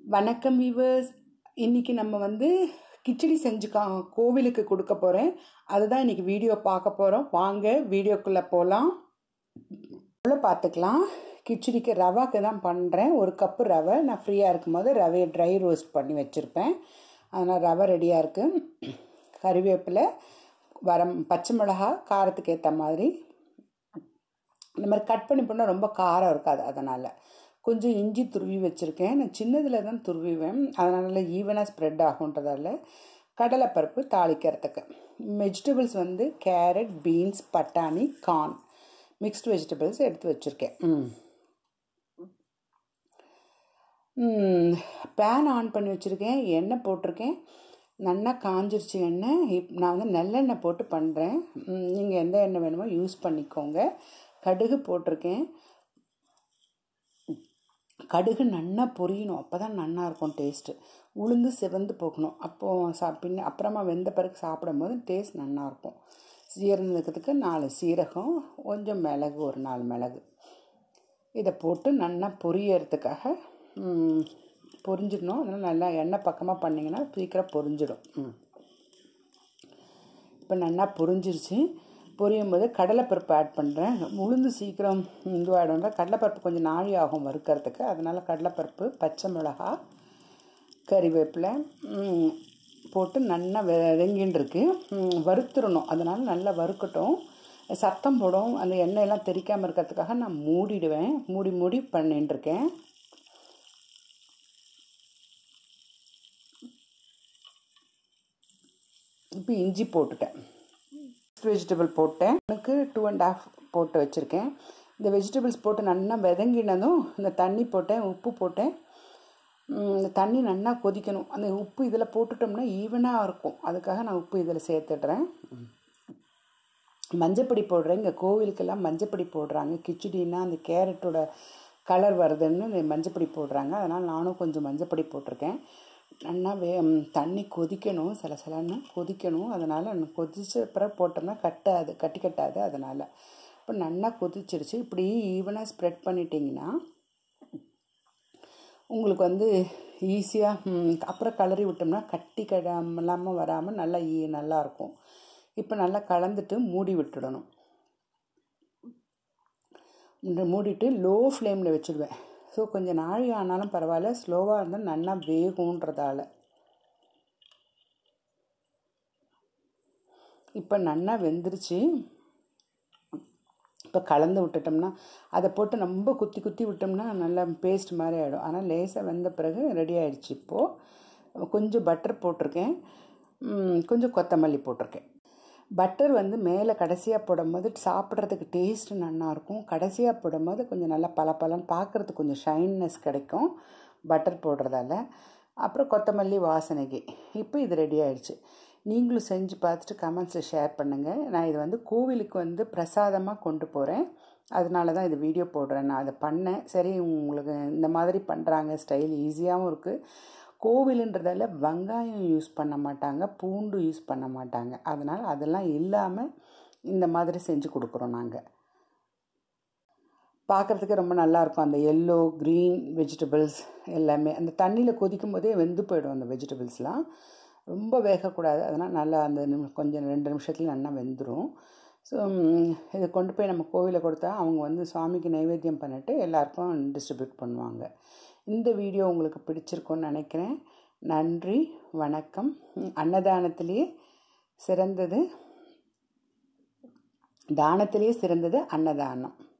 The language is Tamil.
வணக்கம் வீவர்ஸ் இன்னைக்கு நம்ம வந்து கிச்சடி செஞ்சு கா கோவிலுக்கு கொடுக்க போகிறேன் அதுதான் இன்னைக்கு வீடியோ பார்க்க போகிறோம் வாங்க வீடியோக்குள்ளே போகலாம் உள்ள பார்த்துக்கலாம் கிச்சடிக்கு ரவாக்கு தான் பண்ணுறேன் ஒரு கப்பு ரவை நான் ஃப்ரீயாக இருக்கும்போது ரவையை ட்ரை ரோஸ்ட் பண்ணி வச்சுருப்பேன் அதனால் ரவை ரெடியாக இருக்குது கறிவேப்பிலை வரம் பச்சை மிளகா காரத்துக்கு ஏற்ற மாதிரி இந்த மாதிரி கட் பண்ணி பண்ணால் ரொம்ப காரம் இருக்காது அதனால் கொஞ்சம் இஞ்சி துருவி வச்சுருக்கேன் நான் சின்னதில் தான் துருவிவேன் அதனால் ஈவனாக ஸ்ப்ரெட் ஆகுன்றதால கடலைப்பருப்பு தாளிக்கிறதுக்கு வெஜிடபிள்ஸ் வந்து கேரட் பீன்ஸ் பட்டாணி கார்ன் மிக்ஸ்டு வெஜிடபிள்ஸ் எடுத்து வச்சுருக்கேன் பேன் ஆன் பண்ணி வச்சுருக்கேன் எண்ணெய் போட்டிருக்கேன் நல்லா காஞ்சிருச்சு எண்ணெய் இப் நான் வந்து நல்லெண்ணெய் போட்டு பண்ணுறேன் நீங்கள் எந்த எண்ணெய் வேணுமோ யூஸ் பண்ணிக்கோங்க கடுகு போட்டிருக்கேன் கடுகு நன்னா பொரியணும் அப்போ தான் நன்னா இருக்கும் டேஸ்ட்டு உளுந்து சிவந்து போகணும் அப்போது சா பின்ன அப்புறமா வெந்த பிறகு சாப்பிடும் போது டேஸ்ட் நல்லாயிருக்கும் சீரகத்துக்கு நாலு சீரகம் கொஞ்சம் மிளகு ஒரு நாலு மிளகு இதை போட்டு நல்லா பொரியறதுக்காக பொரிஞ்சிடணும் அதனால் நல்லா எண்ணெய் பக்கமாக பண்ணிங்கன்னா சீக்கிரம் பொரிஞ்சிடும் இப்போ நல்லா பொரிஞ்சிருச்சு பொரியும் போது கடலைப்பருப்பு ஆட் பண்ணுறேன் உளுந்து சீக்கிரம் இதுவாகிடும்னா கடலைப்பருப்பு கொஞ்சம் நாழி ஆகும் வறுக்கிறதுக்கு அதனால் கடலைப்பருப்பு பச்சை மிளகா கறிவேப்பிலை போட்டு நல்லா வெதங்கின்னு இருக்கு வறுத்துடணும் அதனால் நல்லா வறுக்கட்டும் சத்தம் போடும் அந்த எண்ணெயெல்லாம் தெரிக்காமல் இருக்கிறதுக்காக நான் மூடிடுவேன் மூடி மூடி பண்ணிட்டுருக்கேன் இப்போ இஞ்சி போட்டுட்டேன் வெஜிடபிள் போட்டேன் எனக்கு டூ அண்ட் ஆஃப் போட்டு வச்சுருக்கேன் இந்த வெஜிடபிள்ஸ் போட்டு நல்லா விதங்கினதும் இந்த தண்ணி போட்டேன் உப்பு போட்டேன் இந்த தண்ணி நல்லா கொதிக்கணும் அந்த உப்பு இதில் போட்டுட்டோம்னா ஈவனாக இருக்கும் அதுக்காக நான் உப்பு இதில் சேர்த்துடுறேன் மஞ்சப்பொடி போடுறேன் இங்கே கோவிலுக்கெல்லாம் மஞ்சப்பொடி போடுறாங்க கிச்சடின்னா அந்த கேரட்டோட கலர் வருதுன்னு இந்த மஞ்சப்பொடி போடுறாங்க அதனால் நானும் கொஞ்சம் மஞ்சப்பொடி போட்டிருக்கேன் நல்லா வே தண்ணி கொதிக்கணும் சில சிலன்னு கொதிக்கணும் அதனால் கொதிச்ச அப்புறம் போட்டோம்னா கட்டாது கட்டி கட்டாது அதனால் இப்போ நல்லா கொதிச்சிருச்சு இப்படி ஈவனாக ஸ்ப்ரெட் பண்ணிட்டீங்கன்னா உங்களுக்கு வந்து ஈஸியாக அப்புறம் கலரி விட்டோம்னா கட்டி கடாமலாமல் வராமல் நல்லா ஈ நல்லாயிருக்கும் இப்போ நல்லா கலந்துட்டு மூடி விட்டுடணும் மூடிட்டு லோ ஃப்ளேமில் வச்சுடுவேன் ஸோ கொஞ்சம் நாழி ஆனாலும் பரவாயில்ல ஸ்லோவாக இருந்தால் நல்லா வேகுன்றதால இப்போ நல்லா வெந்துருச்சு இப்போ கலந்து விட்டுட்டோம்னா அதை போட்டு ரொம்ப குத்தி குத்தி விட்டோம்னா நல்லா பேஸ்ட் மாதிரி ஆகிடும் ஆனால் லேசாக வெந்த பிறகு ரெடி ஆகிடுச்சு இப்போது கொஞ்சம் பட்டர் போட்டிருக்கேன் கொஞ்சம் கொத்தமல்லி போட்டிருக்கேன் பட்டர் வந்து மேலே கடைசியாக போடும்போது சாப்பிட்றதுக்கு டேஸ்ட்டு நல்லாயிருக்கும் கடைசியாக போடும்போது கொஞ்சம் நல்லா பல பலன்னு பார்க்குறதுக்கு கொஞ்சம் ஷைன்னஸ் கிடைக்கும் பட்டர் போடுறதால அப்புறம் கொத்தமல்லி வாசனைக்கு இப்போ இது ரெடி ஆயிடுச்சு நீங்களும் செஞ்சு பார்த்துட்டு கமெண்ட்ஸில் ஷேர் பண்ணுங்கள் நான் இது வந்து கோவிலுக்கு வந்து பிரசாதமாக கொண்டு போகிறேன் அதனால தான் இது வீடியோ போடுறேன் நான் அதை பண்ணேன் சரி உங்களுக்கு இந்த மாதிரி பண்ணுறாங்க ஸ்டைல் ஈஸியாகவும் இருக்குது கோவிலுன்றதால வெங்காயம் யூஸ் பண்ண மாட்டாங்க பூண்டு யூஸ் பண்ண மாட்டாங்க அதனால் அதெல்லாம் இல்லாமல் இந்த மாதிரி செஞ்சு கொடுக்குறோம் நாங்கள் பார்க்குறதுக்கு ரொம்ப நல்லாயிருக்கும் அந்த எல்லோ க்ரீன் வெஜிடபிள்ஸ் எல்லாமே அந்த தண்ணியில் கொதிக்கும் போதே வெந்து போயிடும் அந்த வெஜிடபிள்ஸ்லாம் ரொம்ப வேகக்கூடாது அதனால் நல்லா அந்த கொஞ்சம் ரெண்டு நிமிஷத்துல நல்லா வெந்துடும் ஸோ இதை கொண்டு போய் நம்ம கோவிலில் கொடுத்தா அவங்க வந்து சுவாமிக்கு நைவேத்தியம் பண்ணிவிட்டு எல்லாருக்கும் டிஸ்ட்ரிபியூட் பண்ணுவாங்க இந்த வீடியோ உங்களுக்கு பிடிச்சிருக்குன்னு நினைக்கிறேன் நன்றி வணக்கம் அன்னதானத்திலேயே சிறந்தது தானத்திலேயே சிறந்தது அன்னதானம்